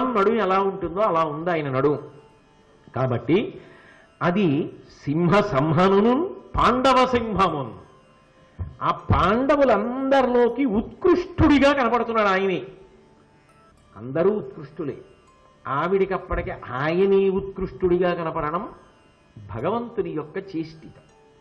హనుమాన్ నడుము ఎలా ఉంటుందో అలా ఉంది ఆయన నడుము కాబట్టి అది సింహ సంహనును పాండవ సింహమున్ ఆ పాండవులందరిలోకి ఉత్కృష్టుడిగా కనపడుతున్నాడు ఆయనే అందరూ ఉత్కృష్టులే ఆవిడికప్పటికి ఆయనే ఉత్కృష్టుడిగా కనపడడం భగవంతుని యొక్క చేష్టిత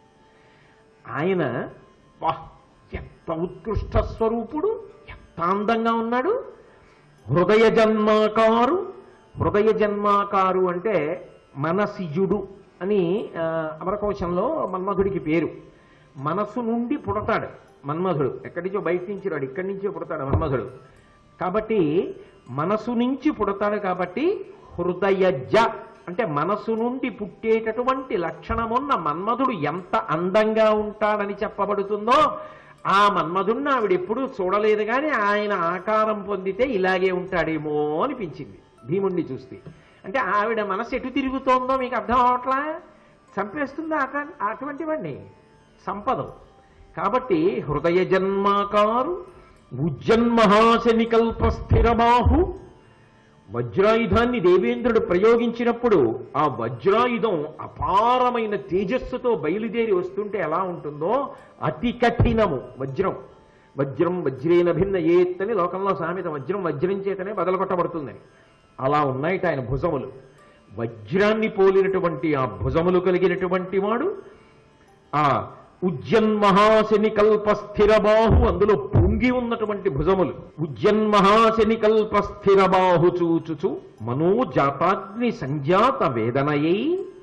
ఆయన వాహ్ ఎంత ఉత్కృష్ట స్వరూపుడు ఎంత అందంగా ఉన్నాడు హృదయ జన్మాకారు హృదయ జన్మాకారు అంటే మనసిజుడు అని ఆ, అమరకోశంలో మన్మధుడికి పేరు మనసు నుండి పుడతాడు మన్మధుడు ఎక్కడి నుంచో బయట నుంచి రాడు ఇక్కడి నుంచే పుడతాడు మన్మధుడు కాబట్టి మనసు నుంచి పుడతాడు కాబట్టి హృదయజ అంటే మనసు నుండి పుట్టేటటువంటి లక్షణమున్న మన్మధుడు ఎంత అందంగా ఉంటాడని చెప్పబడుతుందో ఆ మన్మధుడిని ఆవిడ ఎప్పుడూ చూడలేదు కానీ ఆయన ఆకారం పొందితే ఇలాగే ఉంటాడేమో అనిపించింది భీముణ్ణి చూస్తే అంటే ఆవిడ మనసు ఎటు తిరుగుతోందో మీకు అర్థం అవట్లా చంపేస్తుందా అట అటువంటి వాడిని సంపదం కాబట్టి హృదయ జన్మాకారు ఉజ్జన్మహాశనికల్ప స్థిరబాహు వజ్రాయుధాన్ని దేవేంద్రుడు ప్రయోగించినప్పుడు ఆ వజ్రాయుధం అపారమైన తేజస్సుతో బయలుదేరి వస్తుంటే ఎలా ఉంటుందో అతి కఠినము వజ్రం వజ్రం వజ్రేన భిన్న ఏత్తని లోకంలో సామెత వజ్రం వజ్రం చేతనే బదలగొట్టబడుతుందని అలా ఉన్నాయిట ఆయన భుజములు వజ్రాన్ని పోలినటువంటి ఆ భుజములు కలిగినటువంటి వాడు ఆ ఉజ్జన్మహాశని కల్ప స్థిరబాహు అందులో పొంగి ఉన్నటువంటి భుజములు ఉజ్జన్మహాశని కల్ప స్థిరబాహు చూచుచు మనోజాతాగ్ని సంజాత వేదనయై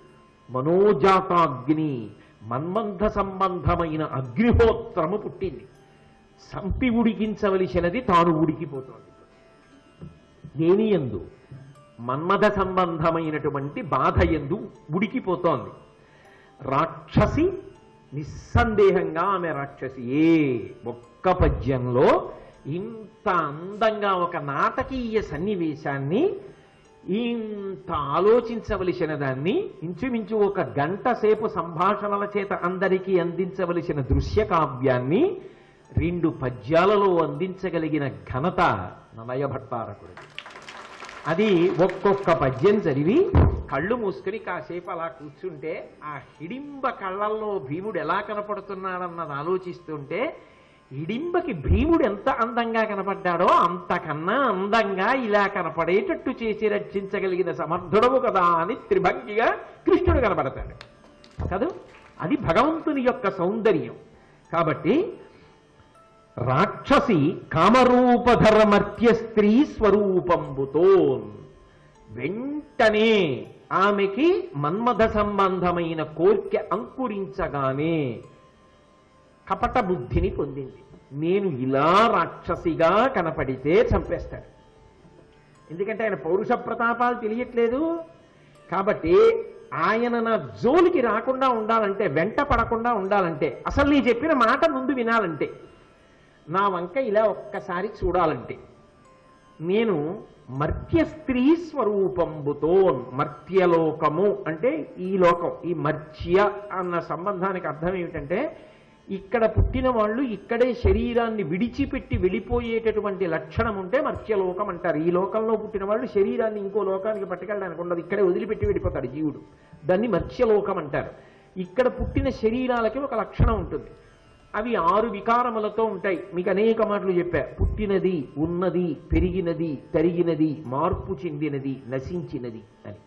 మనోజాతాగ్ని మన్మంథ సంబంధమైన అగ్నిహోత్రము పుట్టింది సంపి ఉడికించవలసినది తాను ఉడికిపోతోంది దేని ఎందు మన్మథ సంబంధమైనటువంటి బాధ ఎందు ఉడికిపోతోంది రాక్షసి నిస్సందేహంగా ఆమె రాక్షసి ఏ ఒక్క పద్యంలో ఇంత అందంగా ఒక నాటకీయ సన్నివేశాన్ని ఇంత ఆలోచించవలసిన దాన్ని ఇంచుమించు ఒక గంట సేపు సంభాషణల చేత అందరికీ అందించవలసిన దృశ్య కావ్యాన్ని రెండు పద్యాలలో అందించగలిగిన ఘనత నలయ భట్టారకుడిది అది ఒక్కొక్క పద్యం చదివి కళ్ళు మూసుకుని కాసేపు అలా కూర్చుంటే ఆ హిడింబ కళ్ళల్లో భీముడు ఎలా కనపడుతున్నాడన్నది ఆలోచిస్తుంటే హిడింబకి భీముడు ఎంత అందంగా కనపడ్డాడో అంతకన్నా అందంగా ఇలా కనపడేటట్టు చేసి రక్షించగలిగిన సమర్థుడవు కదా అని త్రిభంగిగా కృష్ణుడు కనపడతాడు కదూ అది భగవంతుని యొక్క సౌందర్యం కాబట్టి రాక్షసి కామరూపధరమర్త్య స్త్రీ స్వరూపంబుతో వెంటనే ఆమెకి మన్మథ సంబంధమైన కోర్కె అంకురించగానే కపట బుద్ధిని పొందింది నేను ఇలా రాక్షసిగా కనపడితే చంపేస్తాడు ఎందుకంటే ఆయన పౌరుష ప్రతాపాలు తెలియట్లేదు కాబట్టి ఆయన నా జోలికి రాకుండా ఉండాలంటే వెంట పడకుండా ఉండాలంటే అసలు నీ చెప్పిన మాట ముందు వినాలంటే నా వంక ఇలా ఒక్కసారి చూడాలంటే నేను మర్త్య స్త్రీ స్వరూపంబుతో మర్త్యలోకము అంటే ఈ లోకం ఈ మర్త్య అన్న సంబంధానికి అర్థం ఏమిటంటే ఇక్కడ పుట్టిన వాళ్ళు ఇక్కడే శరీరాన్ని విడిచిపెట్టి వెళ్ళిపోయేటటువంటి లక్షణం ఉంటే మర్త్యలోకం అంటారు ఈ లోకంలో పుట్టిన వాళ్ళు శరీరాన్ని ఇంకో లోకానికి పట్టుకెళ్ళడానికి ఉండదు ఇక్కడే వదిలిపెట్టి వెళ్ళిపోతాడు జీవుడు దాన్ని మర్త్యలోకం అంటారు ఇక్కడ పుట్టిన శరీరాలకి ఒక లక్షణం ఉంటుంది అవి ఆరు వికారములతో ఉంటాయి మీకు అనేక మాటలు చెప్పా పుట్టినది ఉన్నది పెరిగినది తరిగినది మార్పు చెందినది నశించినది అని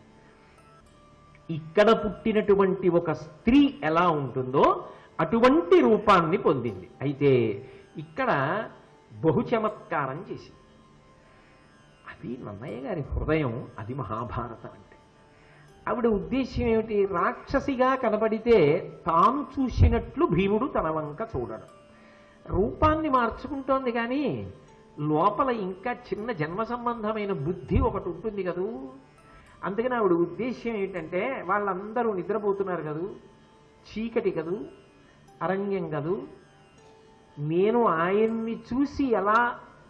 ఇక్కడ పుట్టినటువంటి ఒక స్త్రీ ఎలా ఉంటుందో అటువంటి రూపాన్ని పొందింది అయితే ఇక్కడ బహు చమత్కారం చేసింది అది నన్నయ్య గారి హృదయం అది మహాభారతం అంటే ఆవిడ ఉద్దేశ్యం ఏమిటి రాక్షసిగా కనబడితే తాను చూసినట్లు భీముడు తన వంక చూడడు రూపాన్ని మార్చుకుంటోంది కానీ లోపల ఇంకా చిన్న జన్మ సంబంధమైన బుద్ధి ఒకటి ఉంటుంది కదూ అందుకని ఆవిడ ఉద్దేశ్యం ఏంటంటే వాళ్ళందరూ నిద్రపోతున్నారు కదూ చీకటి కదూ అరణ్యం కదూ నేను ఆయన్ని చూసి ఎలా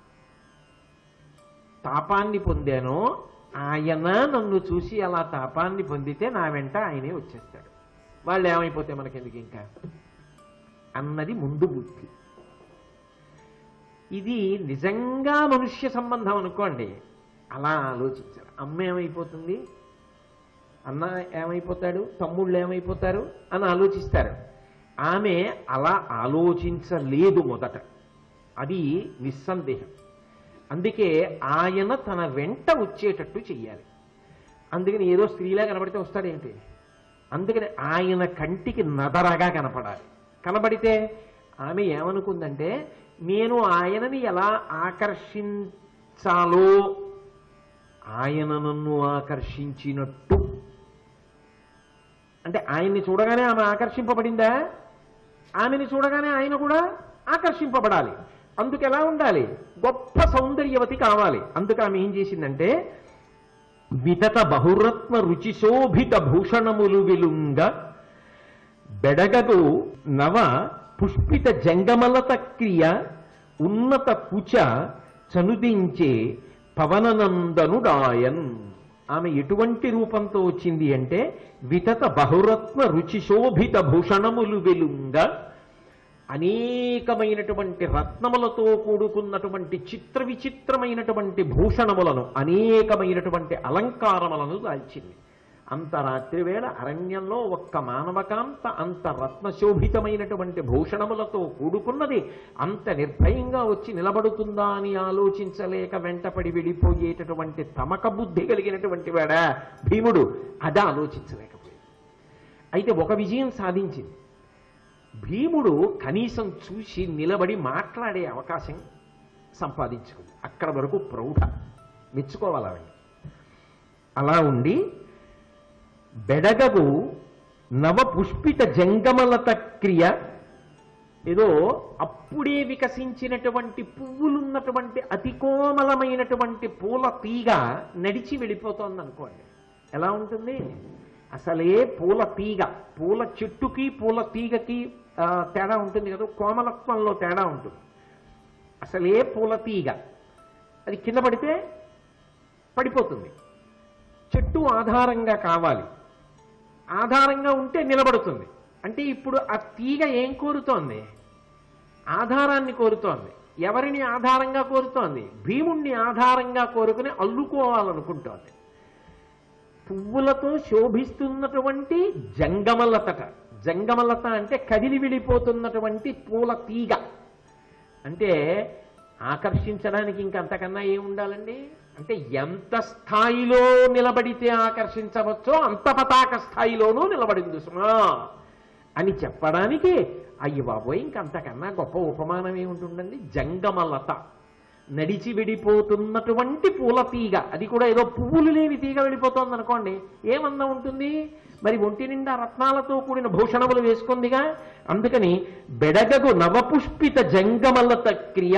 తాపాన్ని పొందానో ఆయన నన్ను చూసి అలా తాపాన్ని పొందితే నా వెంట ఆయనే వచ్చేస్తాడు వాళ్ళు ఏమైపోతే మనకెందుకు ఇంకా అన్నది ముందు బుద్ధి ఇది నిజంగా మనుష్య సంబంధం అనుకోండి అలా ఆలోచించారు అమ్మ ఏమైపోతుంది అన్న ఏమైపోతాడు తమ్ముళ్ళు ఏమైపోతారు అని ఆలోచిస్తారు ఆమె అలా ఆలోచించలేదు మొదట అది నిస్సందేహం అందుకే ఆయన తన వెంట వచ్చేటట్టు చెయ్యాలి అందుకని ఏదో స్త్రీలా కనబడితే వస్తాడేంటి అందుకని ఆయన కంటికి నదరగా కనపడాలి కనబడితే ఆమె ఏమనుకుందంటే నేను ఆయనని ఎలా ఆకర్షించాలో ఆయన నన్ను ఆకర్షించినట్టు అంటే ఆయన్ని చూడగానే ఆమె ఆకర్షింపబడిందా ఆమెని చూడగానే ఆయన కూడా ఆకర్షింపబడాలి అందుకు ఎలా ఉండాలి గొప్ప సౌందర్యవతి కావాలి అందుకు ఆమె ఏం చేసిందంటే వితత బహురత్న రుచిశోభిత భూషణములు విలుంగ బెడగదు నవ పుష్పిత జంగమలత క్రియ ఉన్నత కుచ చనుదించే పవననందనుడాయన్ ఆమె ఎటువంటి రూపంతో వచ్చింది అంటే వితత బహురత్న రుచిశోభిత భూషణములు వెలుంగ అనేకమైనటువంటి రత్నములతో కూడుకున్నటువంటి చిత్ర విచిత్రమైనటువంటి భూషణములను అనేకమైనటువంటి అలంకారములను దాల్చింది అంత రాత్రి వేళ అరణ్యంలో ఒక్క మానవకాంత అంత రత్నశోభితమైనటువంటి భూషణములతో కూడుకున్నది అంత నిర్భయంగా వచ్చి నిలబడుతుందా అని ఆలోచించలేక వెంటపడి వెళ్ళిపోయేటటువంటి తమక బుద్ధి కలిగినటువంటి వాడ భీముడు అది ఆలోచించలేకపోయాడు అయితే ఒక విజయం సాధించింది భీముడు కనీసం చూసి నిలబడి మాట్లాడే అవకాశం సంపాదించుకుంది అక్కడ వరకు ప్రౌఢ మెచ్చుకోవాలి ఆవిడ్ని. అలా ఉండి బెడగగు నవ పుష్పిత జంగమలత క్రియ ఏదో అప్పుడే వికసించినటువంటి పువ్వులున్నటువంటి అతి కోమలమైనటువంటి పూల తీగ నడిచి వెళ్ళిపోతోంది అనుకోండి ఎలా ఉంటుంది అసలే పూల తీగ పూల చెట్టుకి పూల తీగకి ఆ, తేడా ఉంటుంది కదా కోమలత్వంలో తేడా ఉంటుంది అసలే పూల తీగ అది కింద పడితే పడిపోతుంది చెట్టు ఆధారంగా కావాలి ఆధారంగా ఉంటే నిలబడుతుంది అంటే ఇప్పుడు ఆ తీగ ఏం కోరుతోంది ఆధారాన్ని కోరుతోంది ఎవరిని ఆధారంగా కోరుతోంది భీముణ్ణి ఆధారంగా కోరుకుని అల్లుకోవాలనుకుంటోంది పువ్వులతో శోభిస్తున్నటువంటి జంగమలతట జంగమలత అంటే కదిలి విడిపోతున్నటువంటి పూల తీగ అంటే ఆకర్షించడానికి ఇంకంతకన్నా ఏం ఉండాలండి అంటే ఎంత స్థాయిలో నిలబడితే ఆకర్షించవచ్చో అంత పతాక స్థాయిలోనూ నిలబడింది సుమా అని చెప్పడానికి అయ్యి బాబోయ్ ఇంకంతకన్నా గొప్ప ఉపమానం ఏముంటుందండి జంగమలత నడిచి విడిపోతున్నటువంటి పూల తీగ అది కూడా ఏదో పువ్వులు లేని తీగ వెళ్ళిపోతోంది అనుకోండి ఏమన్నా ఉంటుంది మరి ఒంటి నిండా రత్నాలతో కూడిన భూషణములు వేసుకుందిగా అందుకని బెడగగు నవపుష్పిత జంగమలత క్రియ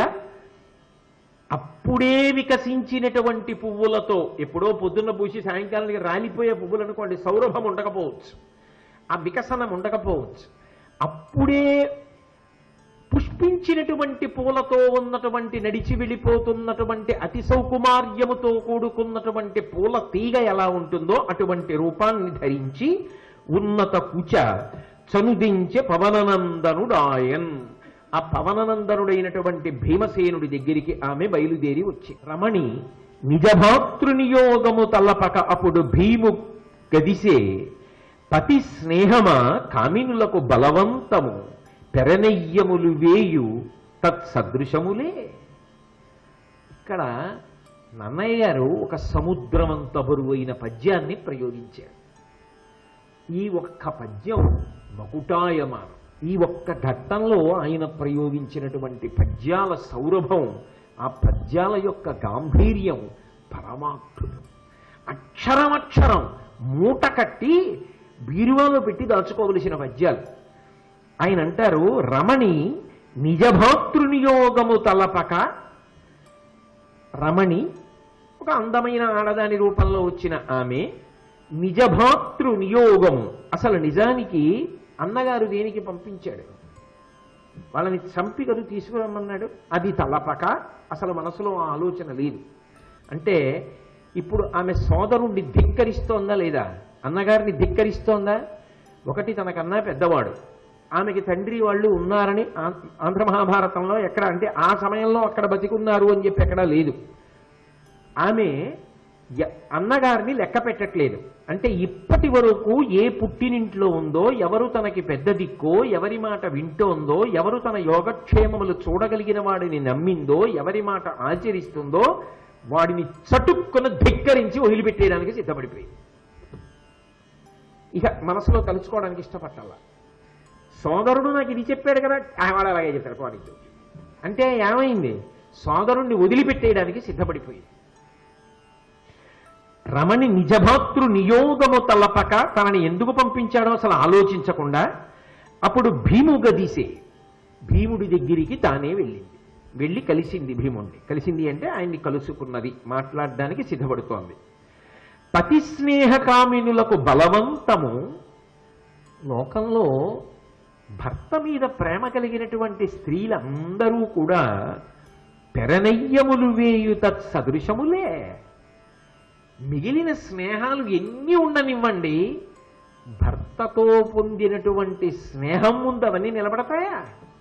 అప్పుడే వికసించినటువంటి పువ్వులతో ఎప్పుడో పొద్దున్న పూసి సాయంకాలానికి రాలిపోయే పువ్వులు అనుకోండి సౌరభం ఉండకపోవచ్చు ఆ వికసనం ఉండకపోవచ్చు అప్పుడే పుష్పించినటువంటి పూలతో ఉన్నటువంటి నడిచి వెళ్ళిపోతున్నటువంటి అతి సౌకుమార్యముతో కూడుకున్నటువంటి పూల తీగ ఎలా ఉంటుందో అటువంటి రూపాన్ని ధరించి ఉన్నత కుచ చనుదించే పవననందనుడాయన్ ఆ పవననందనుడైనటువంటి భీమసేనుడి దగ్గరికి ఆమె బయలుదేరి వచ్చి రమణి నిజభాతృనియోగము తలపక అప్పుడు భీము గదిసే పతి స్నేహమా కామినులకు బలవంతము పెరనెయ్యములు వేయు తత్సదృశములే ఇక్కడ నన్నయ్య గారు ఒక సముద్రమంత బరువైన పద్యాన్ని ప్రయోగించారు ఈ ఒక్క పద్యం మకుటాయమానం ఈ ఒక్క ఘట్టంలో ఆయన ప్రయోగించినటువంటి పద్యాల సౌరభం ఆ పద్యాల యొక్క గాంభీర్యం పరమాద్భుతం అక్షరమక్షరం మూట కట్టి బీరువాలో పెట్టి దాచుకోవలసిన పద్యాలు ఆయన అంటారు రమణి నిజభాతృనియోగము తలపక రమణి ఒక అందమైన ఆడదాని రూపంలో వచ్చిన ఆమె నిజభాతృ నియోగము అసలు నిజానికి అన్నగారు దేనికి పంపించాడు వాళ్ళని చంపి కదు తీసుకురమ్మన్నాడు అది తలపక అసలు మనసులో ఆ ఆలోచన లేదు అంటే ఇప్పుడు ఆమె సోదరుణ్ణి ధిక్కరిస్తోందా లేదా అన్నగారిని ధిక్కరిస్తోందా ఒకటి తనకన్నా పెద్దవాడు ఆమెకి తండ్రి వాళ్ళు ఉన్నారని ఆ- ఆంధ్ర మహాభారతంలో ఎక్కడ అంటే ఆ సమయంలో అక్కడ బతికున్నారు అని చెప్పి ఎక్కడా లేదు ఆమె య- అన్నగారిని లెక్క పెట్టట్లేదు అంటే ఇప్పటి వరకు ఏ పుట్టినింట్లో ఉందో ఎవరు తనకి పెద్ద దిక్కో ఎవరి మాట వింటోందో ఎవరు తన యోగక్షేమములు చూడగలిగిన వాడిని నమ్మిందో ఎవరి మాట ఆచరిస్తుందో వాడిని చటుక్కున ధిక్కరించి వదిలిపెట్టేయడానికి సిద్ధపడిపోయింది ఇక మనసులో కలుసుకోవడానికి ఇష్టపట్టాల సోదరుడు నాకు ఇది చెప్పాడు కదా ఆ, వాడు అలాగే చెప్పాడు కోడికి అంటే ఏమైంది సోదరుణ్ణి వదిలిపెట్టేయడానికి సిద్ధపడిపోయింది రమణి నిజభాతృ నియోగము తలపక తనని ఎందుకు పంపించాడో అసలు ఆలోచించకుండా అప్పుడు భీము గదీసే భీముడి దగ్గరికి తానే వెళ్ళింది వెళ్ళి కలిసింది భీముణ్ణి కలిసింది అంటే ఆయన్ని కలుసుకున్నది మాట్లాడడానికి సిద్ధపడుతోంది పతి స్నేహకామినులకు బలవంతము లోకంలో భర్త మీద ప్రేమ కలిగినటువంటి స్త్రీలందరూ కూడా పెరనయ్యములు వేయు తత్ సదృశములే మిగిలిన స్నేహాలు ఎన్ని ఉండనివ్వండి భర్తతో పొందినటువంటి స్నేహం ముందు అవన్నీ నిలబడతాయా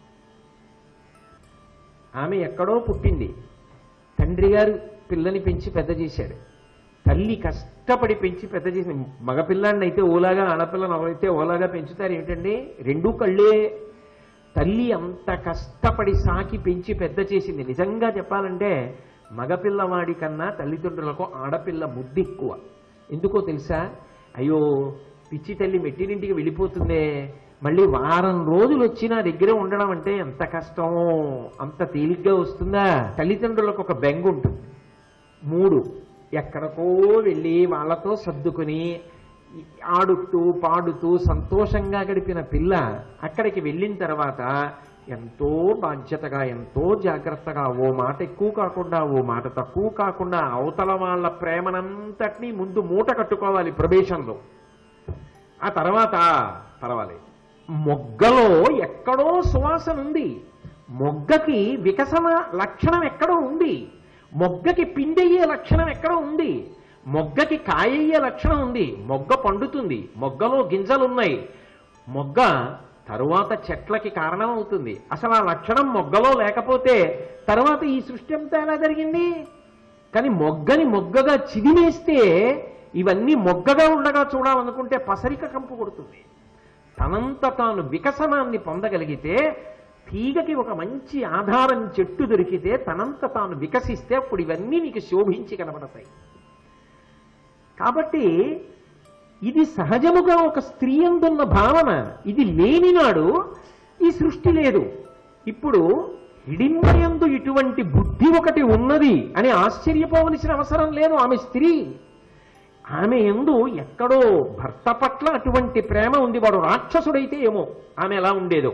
ఆమె ఎక్కడో పుట్టింది తండ్రి గారు పిల్లని పెంచి పెద్ద చేశాడు తల్లి కష్టపడి పెంచి పెద్ద చేసి మగపిల్లాన్ని అయితే ఓలాగా ఆడపిల్లని ఎవరైతే ఓలాగా పెంచుతారు ఏమిటండి రెండూ కళ్ళే తల్లి అంత కష్టపడి సాకి పెంచి పెద్ద చేసింది నిజంగా చెప్పాలంటే మగపిల్లవాడి కన్నా తల్లిదండ్రులకు ఆడపిల్ల ముద్దు ఎక్కువ ఎందుకో తెలుసా అయ్యో పిచ్చి తల్లి మెట్టినింటికి వెళ్ళిపోతుందే మళ్ళీ వారం రోజులు వచ్చి నా దగ్గర ఉండడం అంటే ఎంత కష్టమో అంత తేలిగ్గా వస్తుందా తల్లిదండ్రులకు ఒక బెంగ ఉంటుంది మూడు ఎక్కడికో వెళ్ళి వాళ్ళతో సర్దుకుని ఆడుతూ పాడుతూ సంతోషంగా గడిపిన పిల్ల అక్కడికి వెళ్ళిన తర్వాత ఎంతో బాధ్యతగా ఎంతో జాగ్రత్తగా ఓ మాట ఎక్కువ కాకుండా ఓ మాట తక్కువ కాకుండా అవతల వాళ్ళ ప్రేమనంతటినీ ముందు మూట కట్టుకోవాలి ప్రవేశంలో ఆ తర్వాత పర్వాలేదు మొగ్గలో ఎక్కడో సువాసన ఉంది మొగ్గకి వికసన లక్షణం ఎక్కడో ఉంది మొగ్గకి పిండయ్యే లక్షణం ఎక్కడో ఉంది మొగ్గకి కాయయ్యే లక్షణం ఉంది మొగ్గ పండుతుంది మొగ్గలో గింజలున్నాయి మొగ్గ తరువాత చెట్లకి కారణం అవుతుంది అసలు ఆ లక్షణం మొగ్గలో లేకపోతే తర్వాత ఈ సృష్టి అంతా ఎలా జరిగింది కానీ మొగ్గని మొగ్గగా చిదిమేస్తే ఇవన్నీ మొగ్గగా ఉండగా చూడాలనుకుంటే పసరిక కంపు కొడుతుంది తనంత తాను వికసనాన్ని పొందగలిగితే తీగకి ఒక మంచి ఆధారం చెట్టు దొరికితే తనంత తాను వికసిస్తే అప్పుడు ఇవన్నీ నీకు శోభించి కనబడతాయి కాబట్టి ఇది సహజముగా ఒక స్త్రీ అందున్న భావన ఇది లేనినాడు ఈ సృష్టి లేదు ఇప్పుడు హిడింబయందు ఇటువంటి బుద్ధి ఒకటి ఉన్నది అని ఆశ్చర్యపోవలసిన అవసరం లేదు ఆమె స్త్రీ ఆమె ఎందు ఎక్కడో భర్త పట్ల అటువంటి ప్రేమ ఉంది వాడు రాక్షసుడైతే ఏమో ఆమె ఎలా ఉండేదో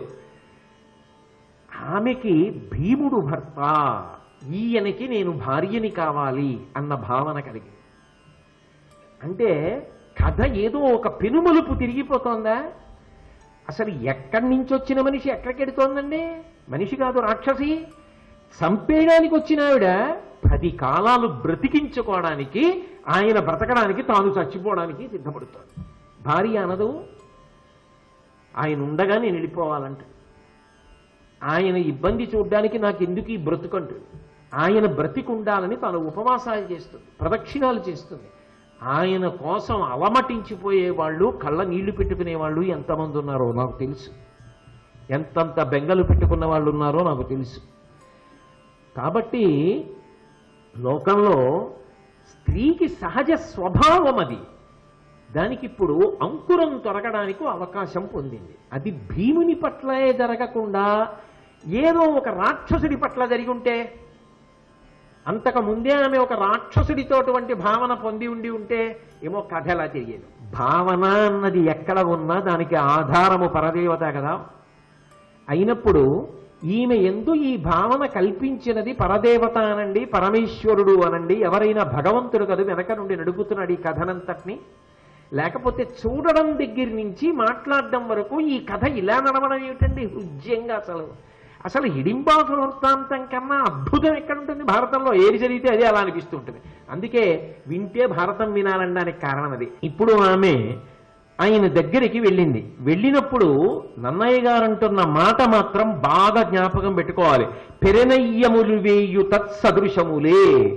ఆమెకి భీముడు భర్త ఈయనకి నేను భార్యని కావాలి అన్న భావన కలిగింది అంటే కథ ఏదో ఒక పెనుమలుపు తిరిగిపోతోందా అసలు ఎక్కడి నుంచి వచ్చిన మనిషి ఎక్కడికి ఎడుతోందండి మనిషి కాదు రాక్షసి చంపేయడానికి వచ్చిన ఆవిడ పది కాలాలు బ్రతికించుకోవడానికి ఆయన బ్రతకడానికి తాను చచ్చిపోవడానికి సిద్ధపడుతోంది భార్య అనదు ఆయన ఉండగా నేను వెళ్ళిపోవాలంట ఆయన ఇబ్బంది చూడడానికి నాకు ఎందుకు ఈ బ్రతుకంటుంది ఆయన బ్రతికుండాలని తాను ఉపవాసాలు చేస్తుంది ప్రదక్షిణాలు చేస్తుంది ఆయన కోసం అలమటించిపోయే వాళ్ళు కళ్ళ నీళ్లు పెట్టుకునే వాళ్ళు ఎంతమంది ఉన్నారో నాకు తెలుసు ఎంతంత బెంగలు పెట్టుకున్న వాళ్ళు ఉన్నారో నాకు తెలుసు కాబట్టి లోకంలో స్త్రీకి సహజ స్వభావం అది దానికి ఇప్పుడు అంకురం తొలగడానికి అవకాశం పొందింది అది భీముని పట్లే జరగకుండా ఏదో ఒక రాక్షసుడి పట్ల జరిగి ఉంటే అంతకు ముందే ఆమె ఒక రాక్షసుడితోటువంటి భావన పొంది ఉండి ఉంటే ఏమో కథ ఎలా తెలియదు భావన అన్నది ఎక్కడ ఉన్నా దానికి ఆధారము పరదేవత కదా అయినప్పుడు ఈమె ఎందు ఈ భావన కల్పించినది పరదేవత అనండి పరమేశ్వరుడు అనండి ఎవరైనా భగవంతుడు కదా వెనక నుండి నడుపుతున్నాడు ఈ కథనంతటిని లేకపోతే చూడడం దగ్గర నుంచి మాట్లాడడం వరకు ఈ కథ ఇలా నడవడం ఏమిటండి హృజ్యంగా అసలు అసలు హిడింబాసు వృత్తాంతం కన్నా అద్భుతం ఎక్కడ ఉంటుంది భారతంలో ఏది జరిగితే అదే అలా అనిపిస్తూ ఉంటుంది అందుకే వింటే భారతం వినాలనడానికి కారణం అది ఇప్పుడు ఆమె ఆయన దగ్గరికి వెళ్ళింది వెళ్ళినప్పుడు నన్నయ్య గారు అంటున్న మాట మాత్రం బాగా జ్ఞాపకం పెట్టుకోవాలి పెరనయ్యములు వేయు తత్సదృశములే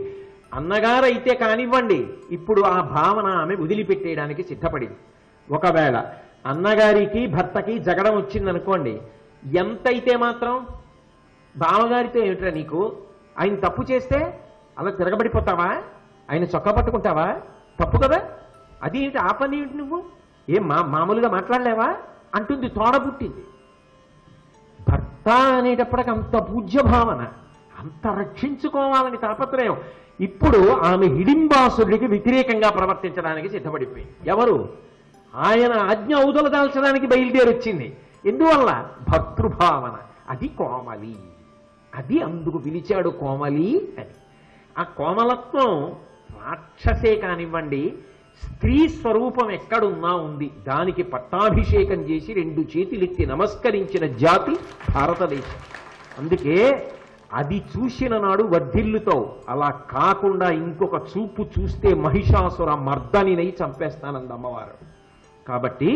అన్నగారైతే కానివ్వండి ఇప్పుడు ఆ భావన ఆమె వదిలిపెట్టేయడానికి సిద్ధపడింది ఒకవేళ అన్నగారికి భర్తకి జగడం వచ్చిందనుకోండి ఎంతైతే మాత్రం బావగారితో ఏమిట్రా నీకు ఆయన తప్పు చేస్తే అలా తిరగబడిపోతావా ఆయన చొక్కా పట్టుకుంటావా తప్పు కదా అది ఏంటి ఆ పని ఏంటి నువ్వు ఏం మా మామూలుగా మాట్లాడలేవా అంటుంది తోడ పుట్టింది భర్త అనేటప్పటికి అంత పూజ్య భావన అంత రక్షించుకోవాలని తాపత్రయం ఇప్పుడు ఆమె హిడింబాసుడికి వ్యతిరేకంగా ప్రవర్తించడానికి సిద్ధపడిపోయింది ఎవరు ఆయన ఆజ్ఞ ఔదల దాల్చడానికి బయలుదేరి వచ్చింది ఎందువల్ల భర్తృభావన అది కోమలి అది అందుకు పిలిచాడు కోమలి అని ఆ కోమలత్వం రాక్షసే కానివ్వండి స్త్రీ స్వరూపం ఎక్కడున్నా ఉంది దానికి పట్టాభిషేకం చేసి రెండు చేతులెత్తి నమస్కరించిన జాతి భారతదేశం అందుకే అది చూసిన నాడు వర్ధిల్లుతావు అలా కాకుండా ఇంకొక చూపు చూస్తే మహిషాసుర మర్దనినై చంపేస్తానంది అమ్మవారు కాబట్టి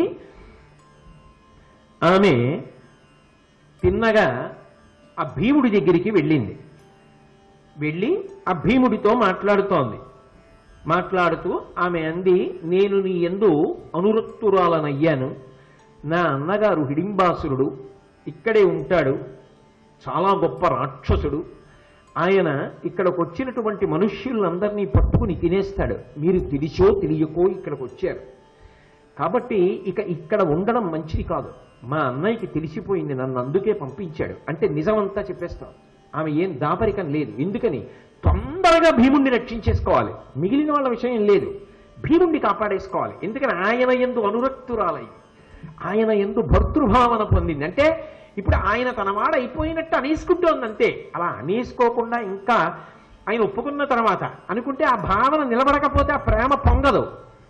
ఆమె తిన్నగా ఆ భీముడి దగ్గరికి వెళ్ళింది వెళ్ళి ఆ భీముడితో మాట్లాడుతోంది మాట్లాడుతూ ఆమె అంది నేను నీ ఎందు అనురక్తురాలనయ్యాను నా అన్నగారు హిడింబాసురుడు ఇక్కడే ఉంటాడు చాలా గొప్ప రాక్షసుడు ఆయన ఇక్కడికి వచ్చినటువంటి మనుష్యులందరినీ పట్టుకుని తినేస్తాడు మీరు తెలిసో తెలియకో ఇక్కడికి వచ్చారు కాబట్టి ఇక ఇక్కడ ఉండడం మంచిది కాదు మా అన్నయ్యకి తెలిసిపోయింది నన్ను అందుకే పంపించాడు అంటే నిజమంతా చెప్పేస్తాం ఆమె ఏం దాపరికం లేదు ఎందుకని తొందరగా భీముణ్ణి రక్షించేసుకోవాలి మిగిలిన వాళ్ళ విషయం లేదు భీముణ్ణి కాపాడేసుకోవాలి ఎందుకని ఆయన ఎందు అనురక్తురాలై ఆయన ఎందు భర్తృభావన పొందింది అంటే ఇప్పుడు ఆయన తన వాడ అయిపోయినట్టు అనేసుకుంటోంది అంతే అలా అనేసుకోకుండా ఇంకా ఆయన ఒప్పుకున్న తర్వాత అనుకుంటే ఆ భావన నిలబడకపోతే ఆ ప్రేమ పొంగదు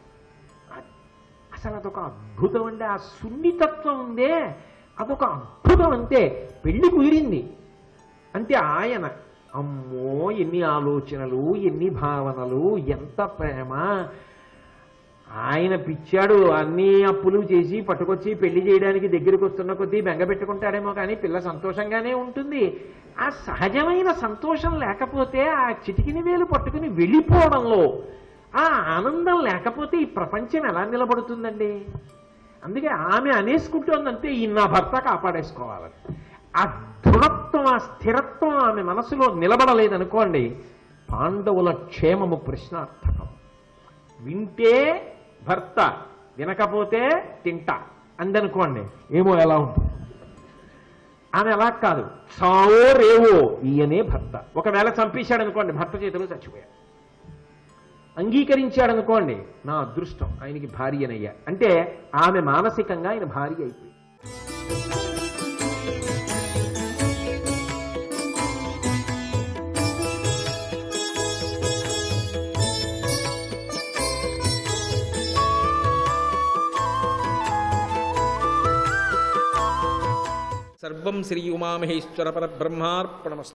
అసలు అదొక అద్భుతం అంటే ఆ సున్నితత్వం ఉందే అదొక అద్భుతం అంతే పెళ్లి కుదిరింది అంటే ఆయన అమ్మో ఎన్ని ఆలోచనలు ఎన్ని భావనలు ఎంత ప్రేమ ఆయన పిచ్చాడు అన్ని అప్పులు చేసి పట్టుకొచ్చి పెళ్లి చేయడానికి దగ్గరికి వస్తున్న కొద్దీ బెంగ పెట్టుకుంటాడేమో కానీ పిల్ల సంతోషంగానే ఉంటుంది ఆ సహజమైన సంతోషం లేకపోతే ఆ చిటికిన వేలు పట్టుకుని వెళ్ళిపోవడంలో ఆ ఆనందం లేకపోతే ఈ ప్రపంచం ఎలా నిలబడుతుందండి అందుకే ఆమె అనేసుకుంటోందంటే ఈ నా భర్త కాపాడేసుకోవాలని ఆ దృఢత్వం ఆ స్థిరత్వం ఆమె మనసులో నిలబడలేదనుకోండి పాండవుల క్షేమము ప్రశ్నార్థకం వింటే భర్త వినకపోతే తింటా అందనుకోండి ఏమో ఎలా ఉంటుంది ఆమె అలా కాదు చావో రేవో ఈయనే భర్త ఒకవేళ చంపేశాడు అనుకోండి భర్త చేతిలో చచ్చిపోయాడు అంగీకరించాడు అనుకోండి నా అదృష్టం ఆయనకి భార్యనయ్యా అంటే ఆమె మానసికంగా ఆయన భార్య అయిపోయింది సర్వం శ్రీ ఉమామహేశ్వర పరబ్రహ్మార్పణమస్తు